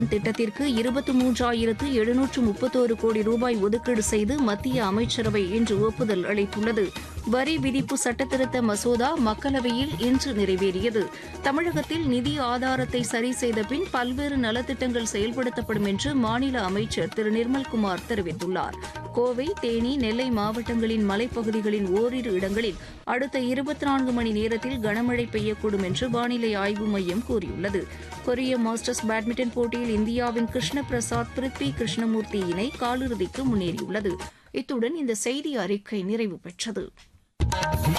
திட்டத்திற்கு இருபத்தி மூன்றாயிரத்து எழுநூற்று முப்பத்தோரு கோடி ரூபாய் ஒதுக்கீடு செய்து மத்திய அமைச்சரவை இன்று ஒப்புதல் அளித்துள்ளது வரி விதிப்பு சட்டத்திருத்த மசோதா மக்களவையில் இன்று நிறைவேறியது தமிழகத்தில் நிதி ஆதாரத்தை சரி செய்த பின் பல்வேறு நலத்திட்டங்கள் செயல்படுத்தப்படும் என்று மாநில அமைச்சர் திரு நிர்மல்குமார் தெரிவித்துள்ளார் கோவை தேனி நெல்லை மாவட்டங்களின் மலைப்பகுதிகளின் ஓரிரு இடங்களில் அடுத்த இருபத்தி நான்கு மணி நேரத்தில் கனமழை பெய்யக்கூடும் என்று வானிலை ஆய்வு மையம் கூறியுள்ளது கொரிய மாஸ்டர்ஸ் பேட்மிண்டன் போட்டியில் இந்தியாவின் கிருஷ்ண பிரசாத் பிருத்வி கிருஷ்ணமூர்த்தி இணை காலிறுதிக்கு முன்னேறியுள்ளது இத்துடன் இந்த செய்தி அறிக்கை நிறைவு பெற்றது